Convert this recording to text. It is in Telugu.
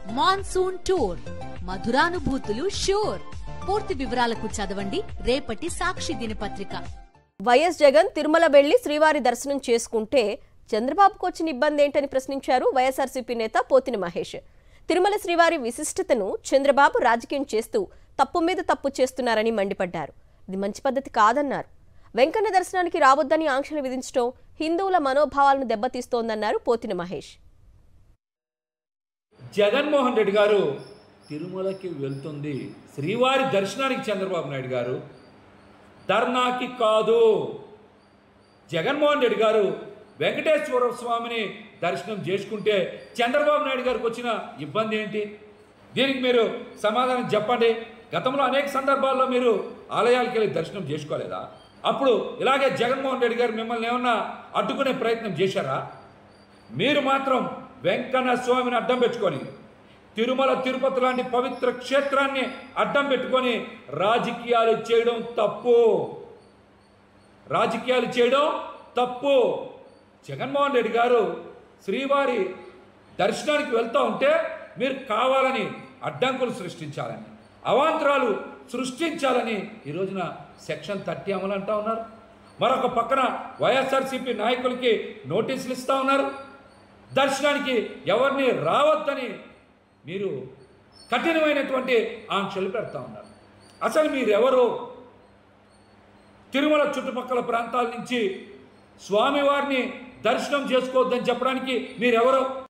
మాన్సూన్ టూర్ మధురానుభూతులు షూర్ పూర్తి వివరాలకు చదవండి రేపటి సాక్షి దినపత్రిక వైఎస్ జగన్ తిరుమల వెళ్లి శ్రీవారి దర్శనం చేసుకుంటే చంద్రబాబుకు వచ్చిన ఇబ్బంది ఏంటని ప్రశ్నించారు వైఎస్ఆర్సీపీ నేత పోతిన మహేష్ తిరుమల శ్రీవారి విశిష్టతను చంద్రబాబు రాజకీయం చేస్తూ తప్పు మీద తప్పు చేస్తున్నారని మండిపడ్డారు ఇది మంచి పద్ధతి కాదన్నారు వెంకన్న దర్శనానికి రావద్దని ఆంక్షలు విధించడం హిందువుల మనోభావాలను దెబ్బతీస్తోందన్నారు పోతిన మహేష్ జగన్మోహన్ రెడ్డి గారు తిరుమలకి వెళ్తుంది శ్రీవారి దర్శనానికి చంద్రబాబు నాయుడు గారు ధర్నాకి కాదు జగన్మోహన్ రెడ్డి గారు వెంకటేశ్వర స్వామిని దర్శనం చేసుకుంటే చంద్రబాబు నాయుడు గారికి వచ్చిన ఇబ్బంది ఏంటి దీనికి మీరు సమాధానం చెప్పండి గతంలో అనేక సందర్భాల్లో మీరు ఆలయాలకు వెళ్ళి దర్శనం చేసుకోలేదా అప్పుడు ఇలాగే జగన్మోహన్ రెడ్డి గారు మిమ్మల్ని ఏమన్నా అడ్డుకునే ప్రయత్నం చేశారా మీరు మాత్రం వెంకన్న స్వామిని అడ్డం పెట్టుకొని తిరుమల తిరుపతి లాంటి పవిత్ర క్షేత్రాన్ని అడ్డం పెట్టుకొని రాజకీయాలు చేయడం తప్పు రాజకీయాలు చేయడం తప్పు జగన్మోహన్ రెడ్డి గారు శ్రీవారి దర్శనానికి వెళ్తూ ఉంటే మీరు కావాలని అడ్డంకులు సృష్టించాలని అవాంతరాలు సృష్టించాలని ఈ రోజున సెక్షన్ థర్టీ అమలు అంటా ఉన్నారు మరొక పక్కన వైఎస్ఆర్సీపీ నాయకులకి నోటీసులు ఇస్తూ ఉన్నారు దర్శనానికి ఎవరిని రావద్దని మీరు కఠినమైనటువంటి ఆంక్షలు పెడతా ఉన్నారు అసలు మీరెవరు తిరుమల చుట్టుపక్కల ప్రాంతాల నుంచి స్వామివారిని దర్శనం చేసుకోవద్దని చెప్పడానికి మీరెవరు